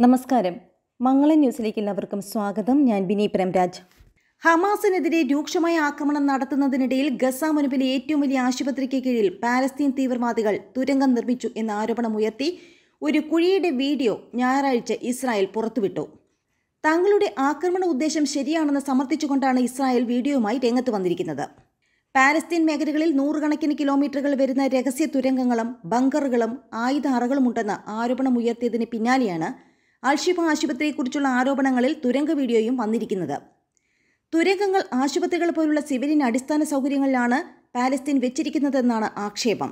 നമസ്കാരം മംഗളൻ ന്യൂസിലേക്ക് എല്ലാവർക്കും സ്വാഗതം ഞാൻ ബിനി പ്രംരാജ് ഹമാസിനെതിരെ രൂക്ഷമായ ആക്രമണം നടത്തുന്നതിനിടയിൽ ഗസ മുൻപിലെ ഏറ്റവും വലിയ ആശുപത്രിക്ക് കീഴിൽ പാലസ്തീൻ തീവ്രവാദികൾ തുരങ്കം നിർമ്മിച്ചു എന്ന ആരോപണമുയർത്തി ഒരു കുഴിയുടെ വീഡിയോ ഞായറാഴ്ച ഇസ്രായേൽ പുറത്തുവിട്ടു തങ്ങളുടെ ആക്രമണ ഉദ്ദേശം ശരിയാണെന്ന് സമർത്ഥിച്ചുകൊണ്ടാണ് ഇസ്രായേൽ വീഡിയോയുമായി രംഗത്ത് വന്നിരിക്കുന്നത് പാലസ്തീൻ മേഖലകളിൽ നൂറുകണക്കിന് കിലോമീറ്ററുകൾ വരുന്ന രഹസ്യ തുരങ്കങ്ങളും ബങ്കറുകളും ആയുധ അറകളുമുണ്ടെന്ന് ആരോപണമുയർത്തിയതിന് പിന്നാലെയാണ് അൽഷിഫ ആശുപത്രിയെക്കുറിച്ചുള്ള ആരോപണങ്ങളിൽ തുരങ്ക വീഡിയോയും വന്നിരിക്കുന്നത് തുരങ്കങ്ങൾ ആശുപത്രികൾ പോലുള്ള സിവിലിൻ അടിസ്ഥാന സൗകര്യങ്ങളിലാണ് പാലസ്തീൻ വെച്ചിരിക്കുന്നതെന്നാണ് ആക്ഷേപം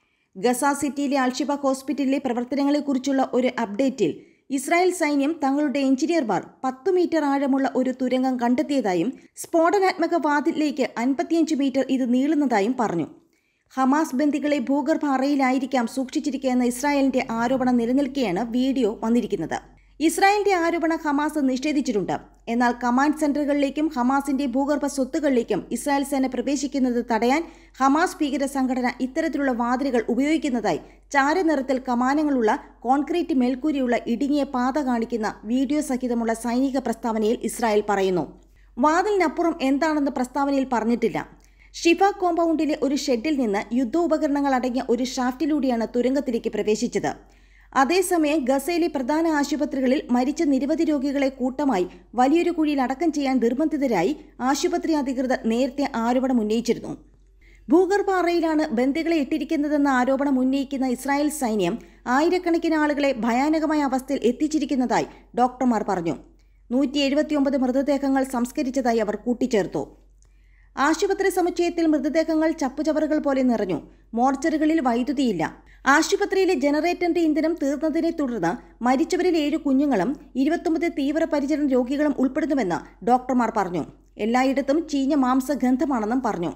ഗസ സിറ്റിയിലെ അൽഷിഫ ഹോസ്പിറ്റലിലെ പ്രവർത്തനങ്ങളെക്കുറിച്ചുള്ള ഒരു അപ്ഡേറ്റിൽ ഇസ്രായേൽ സൈന്യം തങ്ങളുടെ എഞ്ചിനീയർമാർ പത്ത് മീറ്റർ ആഴമുള്ള ഒരു തുരങ്കം കണ്ടെത്തിയതായും സ്ഫോടനാത്മക വാതിലിലേക്ക് അൻപത്തിയഞ്ച് മീറ്റർ ഇത് നീളുന്നതായും പറഞ്ഞു ഹമാസ് ബന്ദികളെ ഭൂഗർഭ അറയിലായിരിക്കാം സൂക്ഷിച്ചിരിക്കുക എന്ന ഇസ്രായേലിന്റെ ആരോപണം നിലനിൽക്കെയാണ് വീഡിയോ വന്നിരിക്കുന്നത് ഇസ്രായേലിന്റെ ആരോപണം ഹമാസ് നിഷേധിച്ചിട്ടുണ്ട് എന്നാൽ കമാൻഡ് സെന്ററുകളിലേക്കും ഹമാസിന്റെ ഭൂഗർഭ സ്വത്തുകളിലേക്കും ഇസ്രായേൽ സേന പ്രവേശിക്കുന്നത് തടയാൻ ഹമാസ് ഭീകര സംഘടന ഇത്തരത്തിലുള്ള വാതിലുകൾ ഉപയോഗിക്കുന്നതായി ചാരനിറത്തിൽ കമാനങ്ങളുള്ള കോൺക്രീറ്റ് മേൽക്കൂരിയുള്ള ഇടുങ്ങിയ പാത കാണിക്കുന്ന വീഡിയോ സഹിതമുള്ള സൈനിക പ്രസ്താവനയിൽ ഇസ്രായേൽ പറയുന്നു വാതിലിനപ്പുറം എന്താണെന്ന് പ്രസ്താവനയിൽ പറഞ്ഞിട്ടില്ല ഷിഫ കോമ്പൗണ്ടിലെ ഒരു ഷെഡിൽ നിന്ന് യുദ്ധോപകരണങ്ങൾ അടങ്ങിയ ഒരു ഷാഫ്റ്റിലൂടെയാണ് തുരങ്കത്തിലേക്ക് പ്രവേശിച്ചത് അതേസമയം ഗസയിലെ പ്രധാന ആശുപത്രികളിൽ മരിച്ച നിരവധി രോഗികളെ കൂട്ടമായി വലിയൊരു കുഴിയിൽ അടക്കം ചെയ്യാൻ നിർബന്ധിതരായി ആശുപത്രി അധികൃതർ നേരത്തെ ആരോപണം ഉന്നയിച്ചിരുന്നു ഭൂഗർഭ അറയിലാണ് ബന്ദികളെ ഇട്ടിരിക്കുന്നതെന്ന ആരോപണം ഉന്നയിക്കുന്ന ഇസ്രായേൽ സൈന്യം ആയിരക്കണക്കിന് ആളുകളെ ഭയാനകമായ അവസ്ഥയിൽ എത്തിച്ചിരിക്കുന്നതായി ഡോക്ടർമാർ പറഞ്ഞു നൂറ്റി എഴുപത്തിയൊമ്പത് മൃതദേഹങ്ങൾ സംസ്കരിച്ചതായി അവർ കൂട്ടിച്ചേർത്തു ആശുപത്രി സമുച്ചയത്തിൽ മൃതദേഹങ്ങൾ ചപ്പുചവറുകൾ പോലെ നിറഞ്ഞു മോർച്ചറികളിൽ വൈദ്യുതിയില്ല ആശുപത്രിയിലെ ജനറേറ്ററിന്റെ ഇന്ധനം തീർന്നതിനെ തുടർന്ന് മരിച്ചവരിൽ ഏഴ് കുഞ്ഞുങ്ങളും ഇരുപത്തൊമ്പത് തീവ്രപരിചരണ രോഗികളും ഉൾപ്പെടുന്നുവെന്ന് ഡോക്ടർമാർ പറഞ്ഞു എല്ലായിടത്തും ചീഞ്ഞ മാംസഗന്ധമാണെന്നും പറഞ്ഞു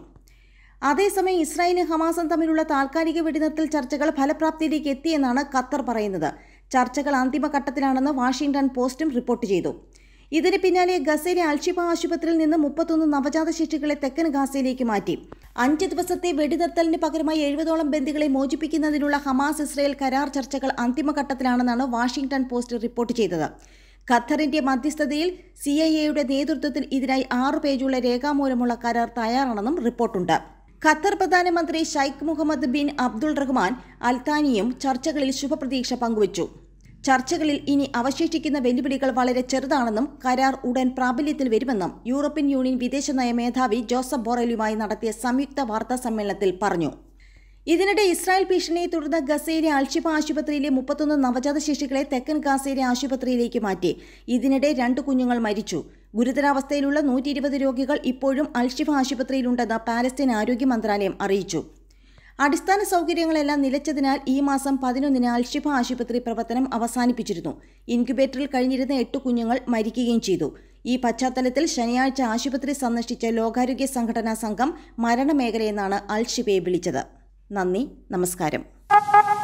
അതേസമയം ഇസ്രായേലും ഹമാസും തമ്മിലുള്ള താൽക്കാലിക വെടിനിർത്തൽ ചർച്ചകൾ ഫലപ്രാപ്തിയിലേക്ക് എത്തിയെന്നാണ് ഖത്തർ പറയുന്നത് ചർച്ചകൾ അന്തിമഘട്ടത്തിലാണെന്ന് വാഷിംഗ്ടൺ പോസ്റ്റും റിപ്പോർട്ട് ചെയ്തു ഇതിന് പിന്നാലെ ഗസയിലെ അൽഷിഫ ആശുപത്രിയിൽ നിന്ന് മുപ്പത്തൊന്ന് നവജാത ശിശുക്കളെ തെക്കൻ ഗാസയിലേക്ക് മാറ്റി അഞ്ച് ദിവസത്തെ വെടിനിർത്തലിന് പകരമായി എഴുപതോളം ബന്ദികളെ മോചിപ്പിക്കുന്നതിനുള്ള ഹമാസ് ഇസ്രയേൽ കരാർ ചർച്ചകൾ അന്തിമഘട്ടത്തിലാണെന്നാണ് വാഷിംഗ്ടൺ പോസ്റ്റ് റിപ്പോർട്ട് ചെയ്തത് ഖത്തറിന്റെ മധ്യസ്ഥതയിൽ സി ഐ എയുടെ നേതൃത്വത്തിൽ ഇതിനായി ആറു പേജുള്ള രേഖാമൂലമുള്ള കരാർ തയ്യാറാണെന്നും റിപ്പോർട്ടുണ്ട് ഖത്തർ പ്രധാനമന്ത്രി Sheikh Mohammed bin Abdul Rahman അൽത്താനിയും ചർച്ചകളിൽ ശുഭപ്രതീക്ഷ പങ്കുവച്ചു ചർച്ചകളിൽ ഇനി അവശേഷിക്കുന്ന വെല്ലുവിളികൾ വളരെ ചെറുതാണെന്നും കരാർ ഉടൻ പ്രാബല്യത്തിൽ വരുമെന്നും യൂറോപ്യൻ യൂണിയൻ വിദേശനയ മേധാവി ജോസഫ് ബോറലുമായി നടത്തിയ സംയുക്ത വാർത്താ സമ്മേളനത്തിൽ പറഞ്ഞു ഇതിനിടെ ഇസ്രായേൽ ഭീഷണിയെ തുടർന്ന് ഗസയിലെ അൽഷിഫ ആശുപത്രിയിലെ മുപ്പത്തൊന്ന് നവജാത ശിശുക്കളെ തെക്കൻ ഗാസയിലെ ആശുപത്രിയിലേക്ക് മാറ്റി ഇതിനിടെ രണ്ട് കുഞ്ഞുങ്ങൾ മരിച്ചു ഗുരുതരാവസ്ഥയിലുള്ള നൂറ്റി ഇരുപത് രോഗികൾ ഇപ്പോഴും അൽഷിഫ ആശുപത്രിയിലുണ്ടെന്ന് പാലസ്തീൻ ആരോഗ്യ മന്ത്രാലയം അറിയിച്ചു അടിസ്ഥാന സൗകര്യങ്ങളെല്ലാം നിലച്ചതിനാൽ ഈ മാസം പതിനൊന്നിന് അൽഷിഫ ആശുപത്രി പ്രവർത്തനം അവസാനിപ്പിച്ചിരുന്നു ഇൻക്യുബേറ്ററിൽ കഴിഞ്ഞിരുന്ന എട്ട് കുഞ്ഞുങ്ങൾ മരിക്കുകയും ചെയ്തു ഈ പശ്ചാത്തലത്തിൽ ശനിയാഴ്ച ആശുപത്രി സന്ദർശിച്ച ലോകാരോഗ്യ സംഘടനാ സംഘം മരണമേഖലയെന്നാണ് അൽഷിഫയെ വിളിച്ചത് നന്ദി നമസ്കാരം